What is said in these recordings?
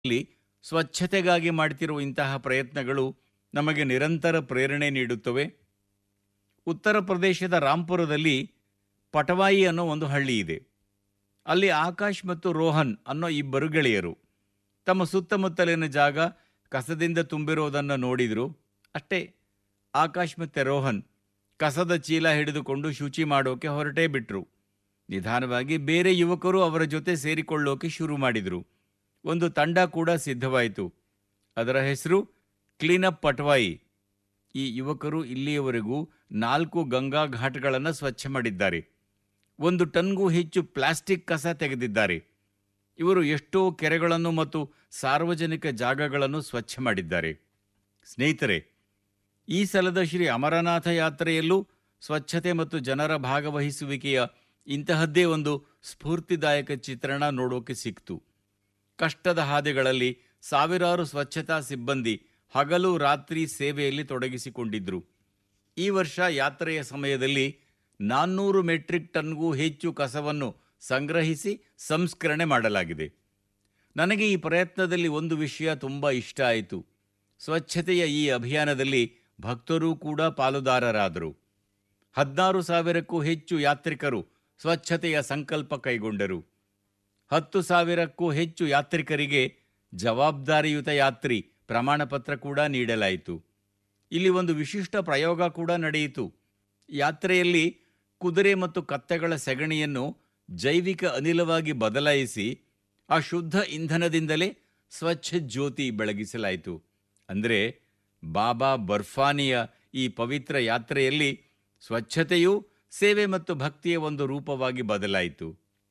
ಇಲ್ಲಿ ಸ್ವಚ್ಛತೆಗಾಗಿ ಮಾಡ್ತಿರುವ ಇಂತಹ ಪ್ರಯತ್ನಗಳು ನಮಗೆ ನಿರಂತರ ಪ್ರೇರಣೆ ನೀಡುತ್ತವೆ ಉತ್ತರ ಪ್ರದೇಶದ ರಾಂಪುರದಲ್ಲಿ ಪಟವಾಯಿ ಅನ್ನೋ ಒಂದು ಹಳ್ಳಿ ಇದೆ ಅಲ್ಲಿ ಆಕಾಶ್ ಮತ್ತು ರೋಹನ್ ಅನ್ನೋ ಇಬ್ಬರು ಗೆಳೆಯರು ತಮ್ಮ ಸುತ್ತಮುತ್ತಲಿನ ಜಾಗ ಕಸದಿಂದ ತುಂಬಿರೋದನ್ನು ನೋಡಿದರು ಅಷ್ಟೇ ಆಕಾಶ್ ಮತ್ತು ರೋಹನ್ ಕಸದ ಚೀಲ ಹಿಡಿದುಕೊಂಡು ಶುಚಿ ಮಾಡೋಕೆ ಹೊರಟೇ ಬಿಟ್ರು ನಿಧಾನವಾಗಿ ಬೇರೆ ಯುವಕರು ಅವರ ಜೊತೆ ಸೇರಿಕೊಳ್ಳೋಕೆ ಶುರು ಮಾಡಿದರು ಒಂದು ತಂಡ ಕೂಡ ಸಿದ್ಧವಾಯಿತು ಅದರ ಹೆಸರು ಕ್ಲೀನಪ್ ಪಟ್ವಾಯಿ ಈ ಯುವಕರು ಇಲ್ಲಿಯವರೆಗೂ ನಾಲ್ಕು ಗಂಗಾ ಘಾಟ್ಗಳನ್ನು ಸ್ವಚ್ಛ ಮಾಡಿದ್ದಾರೆ ಒಂದು ಟನ್ಗೂ ಹೆಚ್ಚು ಪ್ಲಾಸ್ಟಿಕ್ ಕಸ ತೆಗೆದಿದ್ದಾರೆ ಇವರು ಎಷ್ಟೋ ಕೆರೆಗಳನ್ನು ಮತ್ತು ಸಾರ್ವಜನಿಕ ಜಾಗಗಳನ್ನು ಸ್ವಚ್ಛ ಮಾಡಿದ್ದಾರೆ ಸ್ನೇಹಿತರೆ ಈ ಸಲದ ಶ್ರೀ ಅಮರನಾಥ ಯಾತ್ರೆಯಲ್ಲೂ ಸ್ವಚ್ಛತೆ ಮತ್ತು ಜನರ ಭಾಗವಹಿಸುವಿಕೆಯ ಇಂತಹದ್ದೇ ಒಂದು ಸ್ಫೂರ್ತಿದಾಯಕ ಚಿತ್ರಣ ನೋಡೋಕೆ ಸಿಕ್ತು ಕಷ್ಟದ ಹಾದಿಗಳಲ್ಲಿ ಸಾವಿರಾರು ಸ್ವಚ್ಛತಾ ಸಿಬ್ಬಂದಿ ಹಗಲು ರಾತ್ರಿ ಸೇವೆಯಲ್ಲಿ ತೊಡಗಿಸಿಕೊಂಡಿದ್ರು ಈ ವರ್ಷ ಯಾತ್ರೆಯ ಸಮಯದಲ್ಲಿ ನಾನ್ನೂರು ಮೆಟ್ರಿಕ್ ಟನ್ಗೂ ಹೆಚ್ಚು ಕಸವನ್ನು ಸಂಗ್ರಹಿಸಿ ಸಂಸ್ಕರಣೆ ಮಾಡಲಾಗಿದೆ ನನಗೆ ಈ ಪ್ರಯತ್ನದಲ್ಲಿ ಒಂದು ವಿಷಯ ತುಂಬ ಇಷ್ಟ ಆಯಿತು ಸ್ವಚ್ಛತೆಯ ಈ ಅಭಿಯಾನದಲ್ಲಿ ಭಕ್ತರೂ ಕೂಡ ಪಾಲುದಾರರಾದರು ಹದಿನಾರು ಸಾವಿರಕ್ಕೂ ಹೆಚ್ಚು ಯಾತ್ರಿಕರು ಸ್ವಚ್ಛತೆಯ ಸಂಕಲ್ಪ ಕೈಗೊಂಡರು ಹತ್ತು ಸಾವಿರಕ್ಕೂ ಹೆಚ್ಚು ಯಾತ್ರಿಕರಿಗೆ ಜವಾಬ್ದಾರಿಯುತ ಯಾತ್ರಿ ಪ್ರಮಾಣಪತ್ರ ಕೂಡ ನೀಡಲಾಯಿತು ಇಲ್ಲಿ ಒಂದು ವಿಶಿಷ್ಟ ಪ್ರಯೋಗ ಕೂಡ ನಡೆಯಿತು ಯಾತ್ರೆಯಲ್ಲಿ ಕುದುರೆ ಮತ್ತು ಕತ್ತೆಗಳ ಸೆಗಣಿಯನ್ನು ಜೈವಿಕ ಅನಿಲವಾಗಿ ಬದಲಾಯಿಸಿ ಆ ಶುದ್ಧ ಇಂಧನದಿಂದಲೇ ಸ್ವಚ್ಛ ಜ್ಯೋತಿ ಬೆಳಗಿಸಲಾಯಿತು ಅಂದರೆ ಬಾಬಾ ಬರ್ಫಾನಿಯ ಈ ಪವಿತ್ರ ಯಾತ್ರೆಯಲ್ಲಿ ಸ್ವಚ್ಛತೆಯೂ ಸೇವೆ ಮತ್ತು ಭಕ್ತಿಯ ಒಂದು ರೂಪವಾಗಿ ಬದಲಾಯಿತು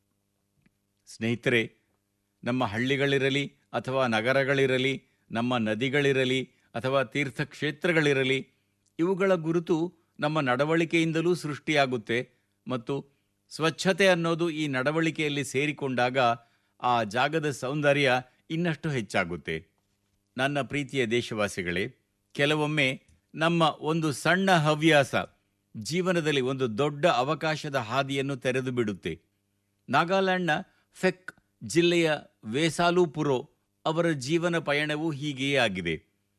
ಸ್ನೇಹಿತರೆ ನಮ್ಮ ಹಳ್ಳಿಗಳಿರಲಿ ಅಥವಾ ನಗರಗಳಿರಲಿ ನಮ್ಮ ನದಿಗಳಿರಲಿ ಅಥವಾ ತೀರ್ಥಕ್ಷೇತ್ರಗಳಿರಲಿ ಇವುಗಳ ಗುರುತು ನಮ್ಮ ನಡವಳಿಕೆಯಿಂದಲೂ ಸೃಷ್ಟಿಯಾಗುತ್ತೆ ಮತ್ತು ಸ್ವಚ್ಛತೆ ಅನ್ನೋದು ಈ ನಡವಳಿಕೆಯಲ್ಲಿ ಸೇರಿಕೊಂಡಾಗ ಆ ಜಾಗದ ಸೌಂದರ್ಯ ಇನ್ನಷ್ಟು ಹೆಚ್ಚಾಗುತ್ತೆ ನನ್ನ ಪ್ರೀತಿಯ ದೇಶವಾಸಿಗಳೇ ಕೆಲವೊಮ್ಮೆ ನಮ್ಮ ಒಂದು ಸಣ್ಣ ಹವ್ಯಾಸ ಜೀವನದಲ್ಲಿ ಒಂದು ದೊಡ್ಡ ಅವಕಾಶದ ಹಾದಿಯನ್ನು ತೆರೆದು ಬಿಡುತ್ತೆ ನಾಗಾಲ್ಯಾಂಡ್ನ ಫೆಕ್ ಜಿಲ್ಲೆಯ ವೇಸಾಲು ಪುರೋ ಅವರ ಜೀವನ ಪಯಣವೂ ಹೀಗೆಯೇ ಆಗಿದೆ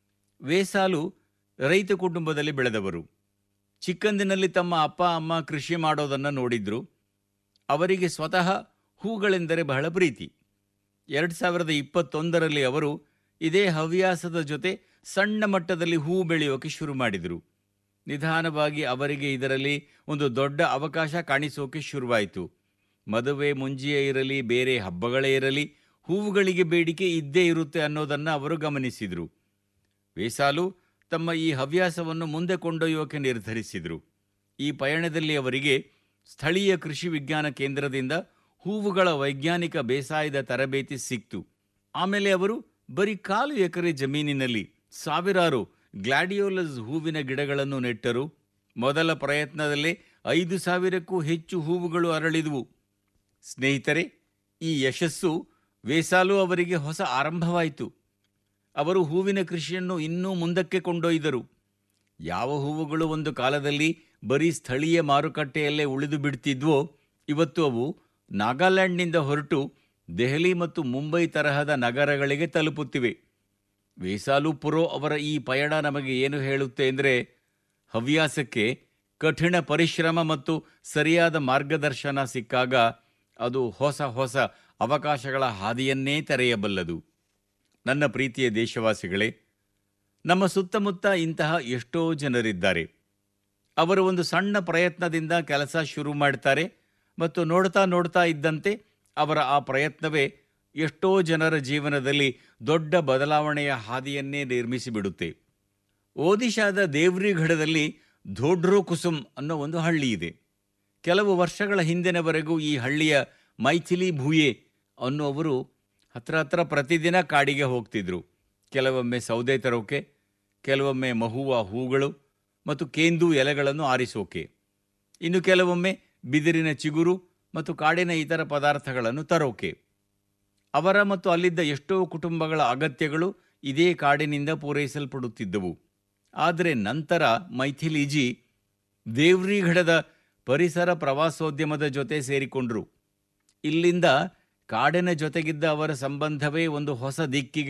ವೇಸಾಲು ರೈತ ಕುಟುಂಬದಲ್ಲಿ ಬೆಳೆದವರು ಚಿಕ್ಕಂದಿನಲ್ಲಿ ತಮ್ಮ ಅಪ್ಪ ಅಮ್ಮ ಕೃಷಿ ಮಾಡೋದನ್ನು ನೋಡಿದ್ರು ಅವರಿಗೆ ಸ್ವತಃ ಹೂಗಳೆಂದರೆ ಬಹಳ ಪ್ರೀತಿ ಎರಡು ಸಾವಿರದ ಇಪ್ಪತ್ತೊಂದರಲ್ಲಿ ಅವರು ಇದೇ ಹವ್ಯಾಸದ ಜೊತೆ ಸಣ್ಣ ಮಟ್ಟದಲ್ಲಿ ಹೂ ಬೆಳೆಯೋಕೆ ಶುರು ಮಾಡಿದರು ನಿಧಾನವಾಗಿ ಅವರಿಗೆ ಇದರಲ್ಲಿ ಒಂದು ದೊಡ್ಡ ಅವಕಾಶ ಕಾಣಿಸೋಕೆ ಶುರುವಾಯಿತು ಮದುವೆ ಮುಂಜಿಯೇ ಇರಲಿ ಬೇರೆ ಹಬ್ಬಗಳೇ ಇರಲಿ ಹೂವುಗಳಿಗೆ ಬೇಡಿಕೆ ಇದ್ದೇ ಇರುತ್ತೆ ಅನ್ನೋದನ್ನು ಅವರು ಗಮನಿಸಿದರು ವೇಸಾಲು ತಮ್ಮ ಈ ಹವ್ಯಾಸವನ್ನು ಮುಂದೆ ಕೊಂಡೊಯ್ಯೋಕೆ ನಿರ್ಧರಿಸಿದರು ಈ ಪಯಣದಲ್ಲಿ ಅವರಿಗೆ ಸ್ಥಳೀಯ ಕೃಷಿ ವಿಜ್ಞಾನ ಕೇಂದ್ರದಿಂದ ಹೂವುಗಳ ವೈಜ್ಞಾನಿಕ ಬೇಸಾಯದ ತರಬೇತಿ ಸಿಕ್ತು ಆಮೇಲೆ ಅವರು ಬರೀ ಕಾಲು ಎಕರೆ ಜಮೀನಿನಲ್ಲಿ ಸಾವಿರಾರು ಗ್ಲಾಡಿಯೋಲಸ್ ಹೂವಿನ ಗಿಡಗಳನ್ನು ನೆಟ್ಟರು ಮೊದಲ ಪ್ರಯತ್ನದಲ್ಲೇ ಐದು ಸಾವಿರಕ್ಕೂ ಹೆಚ್ಚು ಹೂವುಗಳು ಅರಳಿದವು ಸ್ನೇಹಿತರೆ ಈ ಯಶಸ್ಸು ವೇಸಾಲು ಅವರಿಗೆ ಹೊಸ ಆರಂಭವಾಯಿತು ಅವರು ಹೂವಿನ ಕೃಷಿಯನ್ನು ಇನ್ನೂ ಮುಂದಕ್ಕೆ ಕೊಂಡೊಯ್ದರು ಯಾವ ಹೂವುಗಳು ಒಂದು ಕಾಲದಲ್ಲಿ ಬರೀ ಸ್ಥಳೀಯ ಮಾರುಕಟ್ಟೆಯಲ್ಲೇ ಉಳಿದು ಬಿಡ್ತಿದ್ವೋ ಇವತ್ತು ಅವು ನಾಗಾಲ್ಯಾಂಡ್ನಿಂದ ಹೊರಟು ದೆಹಲಿ ಮತ್ತು ಮುಂಬೈ ತರಹದ ನಗರಗಳಿಗೆ ತಲುಪುತ್ತಿವೆ ವೇಸಾಲು ಪುರೋ ಅವರ ಈ ಪಯಣ ನಮಗೆ ಏನು ಹೇಳುತ್ತೆ ಅಂದರೆ ಹವ್ಯಾಸಕ್ಕೆ ಕಠಿಣ ಪರಿಶ್ರಮ ಮತ್ತು ಸರಿಯಾದ ಮಾರ್ಗದರ್ಶನ ಸಿಕ್ಕಾಗ ಅದು ಹೊಸ ಹೊಸ ಅವಕಾಶಗಳ ಹಾದಿಯನ್ನೇ ತೆರೆಯಬಲ್ಲದು ನನ್ನ ಪ್ರೀತಿಯ ದೇಶವಾಸಿಗಳೇ ನಮ್ಮ ಸುತ್ತಮುತ್ತ ಇಂತಹ ಎಷ್ಟೋ ಜನರಿದ್ದಾರೆ ಅವರು ಒಂದು ಸಣ್ಣ ಪ್ರಯತ್ನದಿಂದ ಕೆಲಸ ಶುರು ಮಾಡ್ತಾರೆ ಮತ್ತು ನೋಡ್ತಾ ನೋಡ್ತಾ ಇದ್ದಂತೆ ಅವರ ಆ ಪ್ರಯತ್ನವೇ ಎಷ್ಟೋ ಜನರ ಜೀವನದಲ್ಲಿ ದೊಡ್ಡ ಬದಲಾವಣೆಯ ಹಾದಿಯನ್ನೇ ನಿರ್ಮಿಸಿಬಿಡುತ್ತೆ ಒಡಿಶಾದ ದೇವ್ರಿಘಡದಲ್ಲಿ ಧೋಡ್ರೋ ಕುಸುಮ್ ಅನ್ನೋ ಒಂದು ಹಳ್ಳಿ ಇದೆ ಕೆಲವು ವರ್ಷಗಳ ಹಿಂದಿನವರೆಗೂ ಈ ಹಳ್ಳಿಯ ಮೈಥಿಲಿ ಭೂಯೆ ಅನ್ನುವರು ಹತ್ರ ಹತ್ರ ಪ್ರತಿದಿನ ಕಾಡಿಗೆ ಹೋಗ್ತಿದ್ರು ಕೆಲವೊಮ್ಮೆ ಸೌದೆ ತರೋಕೆ ಕೆಲವೊಮ್ಮೆ ಮಹುವ ಹೂಗಳು ಮತ್ತು ಕೇಂದು ಎಲೆಗಳನ್ನು ಆರಿಸೋಕೆ ಇನ್ನು ಕೆಲವೊಮ್ಮೆ ಬಿದಿರಿನ ಚಿಗುರು ಮತ್ತು ಕಾಡಿನ ಇತರ ಪದಾರ್ಥಗಳನ್ನು ತರೋಕೆ ಅವರ ಮತ್ತು ಅಲ್ಲಿದ್ದ ಎಷ್ಟೋ ಕುಟುಂಬಗಳ ಅಗತ್ಯಗಳು ಇದೇ ಕಾಡಿನಿಂದ ಪೂರೈಸಲ್ಪಡುತ್ತಿದ್ದವು ಆದರೆ ನಂತರ ಮೈಥಿಲಿಜಿ ದೇವ್ರಿಘಡದ ಪರಿಸರ ಪ್ರವಾಸೋದ್ಯಮದ ಜೊತೆ ಸೇರಿಕೊಂಡ್ರು ಇಲ್ಲಿಂದ ಕಾಡಿನ ಜೊತೆಗಿದ್ದ ಅವರ ಸಂಬಂಧವೇ ಒಂದು ಹೊಸ ದಿಕ್ಕಿಗೆ